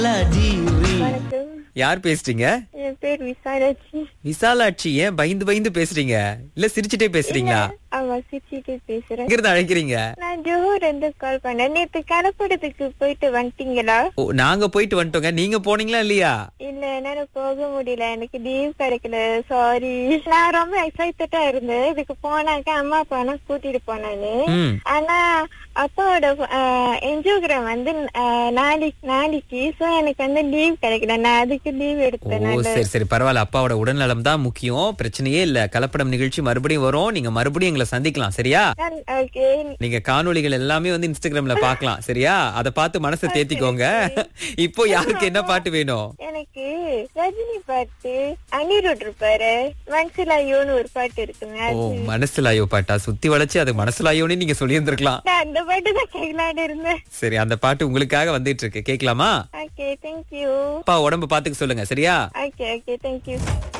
வணக்கம் யார் பேசுறீங்க என் பேர் விசாலாட்சி விசாலாட்சி ஏன் பயந்து பயந்து பேசுறீங்க இல்ல சிரிச்சுட்டே பேசுறீங்களா ஆமா சிரிச்சுட்டு பேசுறேன் எங்க இருந்து அழைக்கிறீங்க நான் ஜோஹர் இருந்து கால் பண்ணேன் நேத்து கலப்படத்துக்கு போயிட்டு வந்துட்டீங்களா ஓ நாங்க போயிட்டு வந்துட்டோங்க நீங்க போனீங்களா இல்லையா இல்ல என்னால போக முடியல எனக்கு லீவ் கிடைக்கல சாரி நான் ரொம்ப எக்ஸைட்டடா இருந்தேன் இதுக்கு போனாக்க அம்மா அப்பா கூட்டிட்டு போனானு ம் ஆனா அப்பாவோட என்ஜியோகிராம் வந்து ஆஹ், நாளைக்கு நாளைக்கு சோ எனக்கு வந்து லீவ் கிடைக்கல நான் அதுக்கு லீவ் ஓ எடுத்தேன் சரி சரி பரவாயில்ல அப்பாவோட உடல்நலம் தான் முக்கியம் பிரச்சனையே இல்ல கலப்படம் நிகழ்ச்சி மறுபடியும் வரும் நீங்க மறுபடியும் எங்களை சந்திக்கலாம் சரியா ஓகே நீங்க காணொளிகள் எல்லாமே வந்து இன்ஸ்டாகிராம்ல பாக்கலாம் சரியா அத பார்த்து மனசை தேத்திக்கோங்க இப்போ யாருக்கு என்ன பாட்டு வேணும் எனக்கு ரஜினி பாட்டு அனிருட் இருப்பாரு மனசிலாயோன்னு ஒரு பாட்டு இருக்குங்க ஓ அது மனசுலாயோ பாட்டா சுத்தி வளைச்சு அது மனசுலாயோன்னு நீங்க சொல்லியிருந்திருக்கலாம் நான் அந்த பாட்டு தான் கேட்கலான்னு இருந்தேன் சரி அந்த பாட்டு உங்களுக்காக வந்துட்டு இருக்கு கேட்கலாமா ஓகே தேங்க்யூ அப்பா உடம்பு பாத்துக்க சொல்லுங்க சரியா ஓகே ஓகே தேங்க்யூ